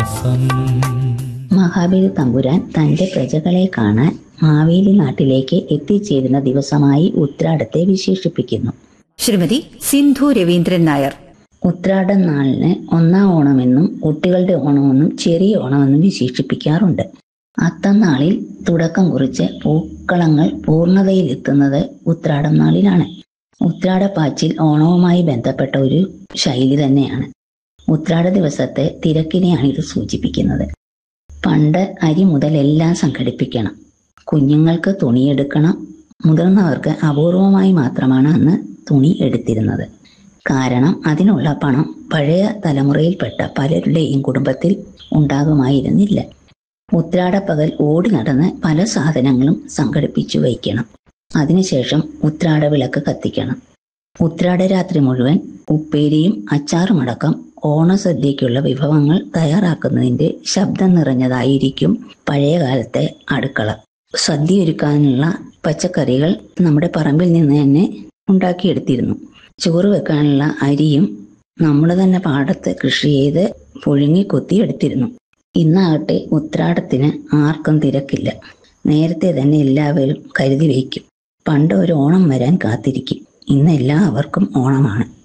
മാസം മഹാബലി തമ്പുരാൻ തന്റെ പ്രജകളെ കാണാൻ മാവേലി നാട്ടിലേക്ക് എത്തിച്ചേരുന്ന ദിവസമായി ഉത്രാടത്തെ വിശേഷിപ്പിക്കുന്നു ശ്രീമതി സിന്ധു രവീന്ദ്രൻ നായർ ഉത്രാടം നാളിന് ഒന്നാം ഓണമെന്നും കുട്ടികളുടെ ഓണമെന്നും ചെറിയ ഓണമെന്നും വിശേഷിപ്പിക്കാറുണ്ട് അത്തം നാളിൽ തുടക്കം കുറിച്ച് പൂക്കളങ്ങൾ പൂർണ്ണതയിലെത്തുന്നത് ഉത്രാടം നാളിലാണ് ഉത്രാടപ്പാച്ചിൽ ഓണവുമായി ബന്ധപ്പെട്ട ഒരു ശൈലി തന്നെയാണ് ഉത്രാട ദിവസത്തെ തിരക്കിനെയാണ് ഇത് സൂചിപ്പിക്കുന്നത് പണ്ട് അരി മുതൽ എല്ലാം സംഘടിപ്പിക്കണം കുഞ്ഞുങ്ങൾക്ക് തുണിയെടുക്കണം മുതിർന്നവർക്ക് അപൂർവമായി മാത്രമാണ് അന്ന് തുണി എടുത്തിരുന്നത് കാരണം അതിനുള്ള പണം പഴയ തലമുറയിൽപ്പെട്ട പലരുടെയും കുടുംബത്തിൽ ഉണ്ടാകുമായിരുന്നില്ല ഉത്രാടപ്പകൽ ഓടി നടന്ന് പല സാധനങ്ങളും സംഘടിപ്പിച്ചു വയ്ക്കണം അതിനുശേഷം ഉത്രാട വിളക്ക് കത്തിക്കണം ഉത്രാട രാത്രി മുഴുവൻ ഉപ്പേരിയും അച്ചാറുമടക്കം ഓണസദ്യയ്ക്കുള്ള വിഭവങ്ങൾ തയ്യാറാക്കുന്നതിന്റെ ശബ്ദം നിറഞ്ഞതായിരിക്കും പഴയ കാലത്തെ അടുക്കള സദ്യ ഒരുക്കാനുള്ള പച്ചക്കറികൾ നമ്മുടെ പറമ്പിൽ നിന്ന് തന്നെ ഉണ്ടാക്കിയെടുത്തിരുന്നു ചോറ് വെക്കാനുള്ള അരിയും നമ്മുടെ തന്നെ പാടത്ത് കൃഷി ചെയ്ത് പുഴുങ്ങി കൊത്തി എടുത്തിരുന്നു ഇന്നാകട്ടെ ഉത്രാടത്തിന് ആർക്കും തിരക്കില്ല നേരത്തെ തന്നെ എല്ലാവരും കരുതി വയ്ക്കും പണ്ട് ഒരു ഓണം വരാൻ കാത്തിരിക്കും ഇന്ന് എല്ലാവർക്കും ഓണമാണ്